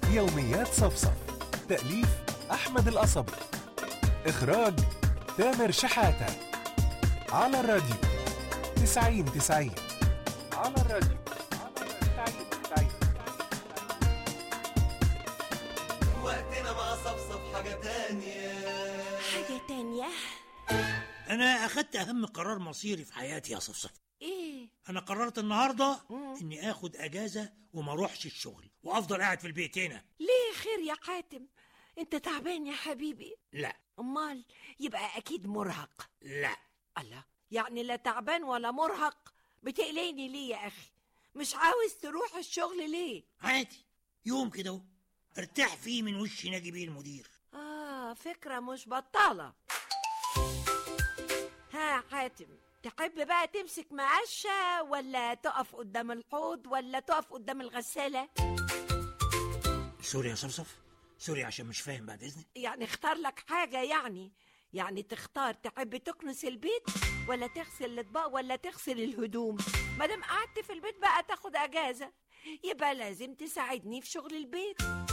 يوميات صفصف تأليف أحمد القصبي إخراج تامر شحاتة على الراديو تسعين تسعين على الراديو تسعين تسعين وقتنا مع صفصف حاجة تانية حاجة تانية انا اخدت اهم قرار مصيري في حياتي يا صفصف ايه انا قررت النهارده اني اخد اجازه وما اروحش الشغل وافضل قاعد في البيت هنا ليه خير يا حاتم انت تعبان يا حبيبي لا امال يبقى اكيد مرهق لا الله يعني لا تعبان ولا مرهق بتقلقني ليه يا اخي مش عاوز تروح الشغل ليه عادي يوم كده اهو ارتاح فيه من وش ناجي بيه المدير اه فكرة مش بطالة ها حاتم تحب بقى تمسك مقشة ولا تقف قدام الحوض ولا تقف قدام الغسالة سوري يا صفصف سوري عشان مش فاهم بعد اذنك يعني اختار لك حاجة يعني يعني تختار تحب تكنس البيت ولا تغسل الاطباق ولا تغسل الهدوم مادام قعدت في البيت بقى تاخد اجازة يبقى لازم تساعدني في شغل البيت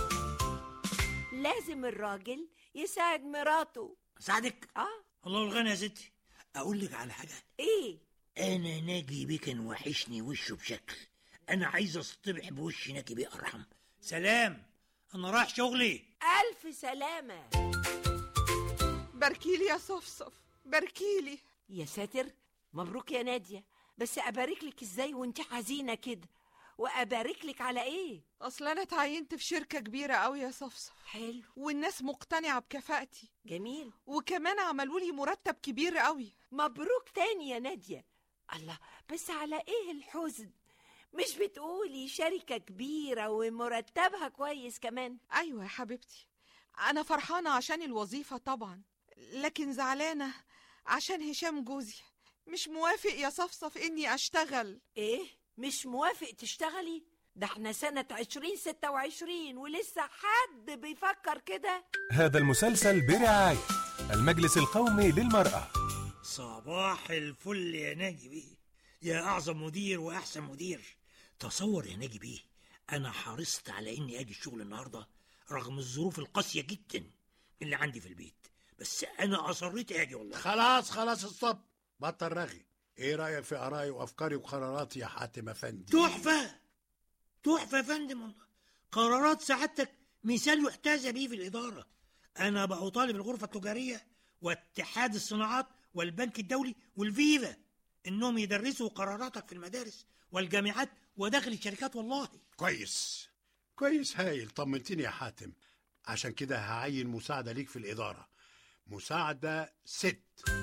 لازم الراجل يساعد مراته اساعدك اه الله الغنى يا ستي اقول لك على حاجه ايه انا ناجي بيه كان وحشني وشه بشكل انا عايز اصطبح بوش ناجي بيه ارحم سلام انا رايح شغلي الف سلامة باركيلي يا صفصف باركيلي يا ساتر مبروك يا نادية بس ابارك لك ازاي وانت حزينة كده وابارك لك على ايه اصل انا اتعينت في شركة كبيرة قوي يا صفصف حلو والناس مقتنعة بكفاءتي جميل وكمان عملوا لي مرتب كبير قوي مبروك تاني يا نادية الله بس على ايه الحزن مش بتقولي شركة كبيرة ومرتبها كويس كمان ايوه يا حبيبتي انا فرحانة عشان الوظيفة طبعا لكن زعلانة عشان هشام جوزي مش موافق يا صفصف اني اشتغل ايه مش موافق تشتغلي ده احنا سنة عشرين ستة وعشرين ولسه حد بيفكر كده هذا المسلسل برعاية المجلس القومي للمرأة صباح الفل يا ناجي بيه يا اعظم مدير واحسن مدير تصور يا ناجي بيه انا حرصت على اني اجي الشغل النهارده رغم الظروف القاسيه جدا اللي عندي في البيت بس انا اصريت اجي والله خلاص خلاص الصب بطل رغي ايه رايك في ارائي وافكاري وقراراتي يا حاتم افندي تحفه تحفه يا فندم والله قرارات سعادتك مثال يحتذى به في الاداره انا بقى طالب الغرفه التجاريه واتحاد الصناعات والبنك الدولي والفيفا انهم يدرسوا قراراتك في المدارس والجامعات وداخل الشركات والله كويس كويس هايل طمنتني يا حاتم عشان كده هعين مساعدة ليك في الإدارة مساعدة ست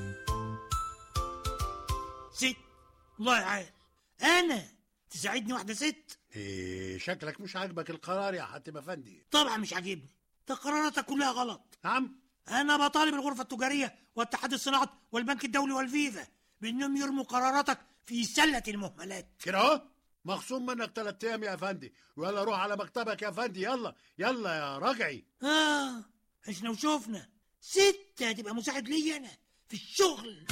ست الله يعال انا تساعدني واحده ست إيه شكلك مش عاجبك القرار يا حاتم أفندي طبعا مش عاجبني ده قراراتك كلها غلط نعم انا بطالب الغرفه التجاريه واتحاد الصناعات والبنك الدولي والفيفا بانهم يرموا قراراتك في سله المهملات كده اهو مخصوم منك تلات أيام يا أفندي ويلا روح على مكتبك يا أفندي يلا يلا يا رجعي اه عشنا وشوفنا ست هتبقى مساعد لي انا في الشغل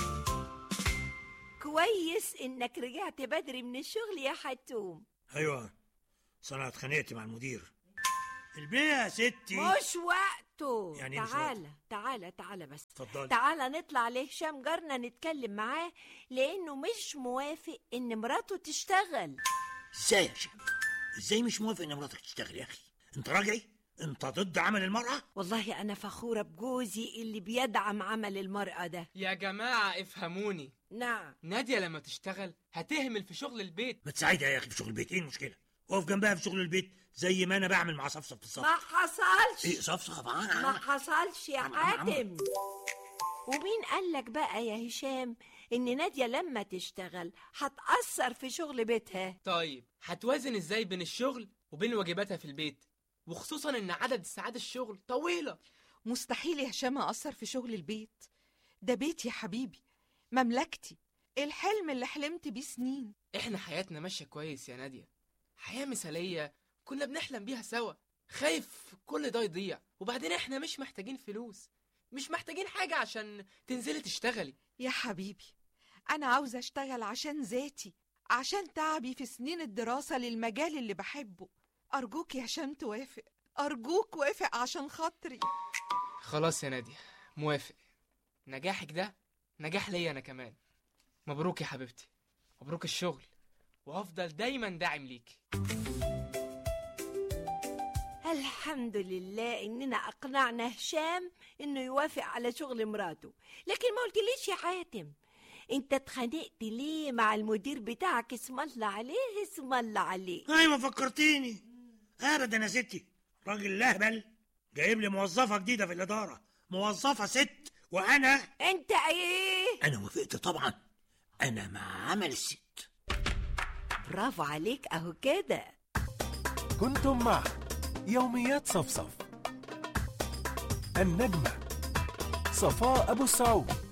كويس انك رجعت بدري من الشغل يا حتوم ايوه بس انا اتخانقت مع المدير البيع يا ستي مش وقته يعني إيه مش تعالى تعالى تعالى بس اتفضلي. تعالى نطلع لهشام جارنا نتكلم معاه لانه مش موافق ان مراته تشتغل ازاي يا شاب ازاي مش موافق ان مراتك تشتغل يا اخي انت راجعي انت ضد عمل المراه والله انا فخوره بجوزي اللي بيدعم عمل المراه ده يا جماعة افهموني نعم نادية لما تشتغل هتهمل في شغل البيت ما تساعدها يا اخي في شغل البيت ايه المشكله اقف جنبها في شغل البيت زي ما انا بعمل مع صفصف بالظبط ما حصلش ايه صفصف ما حصلش يا عم- عم- حاتم ومين قالك بقى يا هشام ان نادية لما تشتغل هتأثر في شغل بيتها طيب هتوازن ازاي بين الشغل وبين واجباتها في البيت وخصوصا ان عدد ساعات الشغل طويلة مستحيل يا هشام أأثر في شغل البيت ده بيتي يا حبيبي مملكتي الحلم اللي حلمت بيه سنين احنا حياتنا ماشية كويس يا نادية حياة مثالية كنا بنحلم بيها سوا خايف كل ده يضيع وبعدين احنا مش محتاجين فلوس مش محتاجين حاجة عشان تنزلي تشتغلي يا حبيبي أنا عاوزة أشتغل عشان ذاتي عشان تعبي في سنين الدراسة للمجال اللي بحبه أرجوك يا هشام توافق أرجوك وافق عشان خاطري خلاص يا نادية موافق نجاحك ده نجاح ليا انا كمان مبروك يا حبيبتي مبروك الشغل وهفضل دايما داعم ليكي الحمد لله اننا اقنعنا هشام انه يوافق على شغل مراته لكن ما قلتليش يا حاتم انت اتخانقت ليه مع المدير بتاعك اسم الله عليه اسم الله عليه ايوه فكرتيني ابدا يا ستي راجل لهبل جايب لي موظفه جديده في الاداره موظفه ست وانا انت ايه انا وافقت طبعا انا مع عمل الست برافو عليك اهو كده كنتم مع يوميات صفصف النجمة صفاء أبو السعود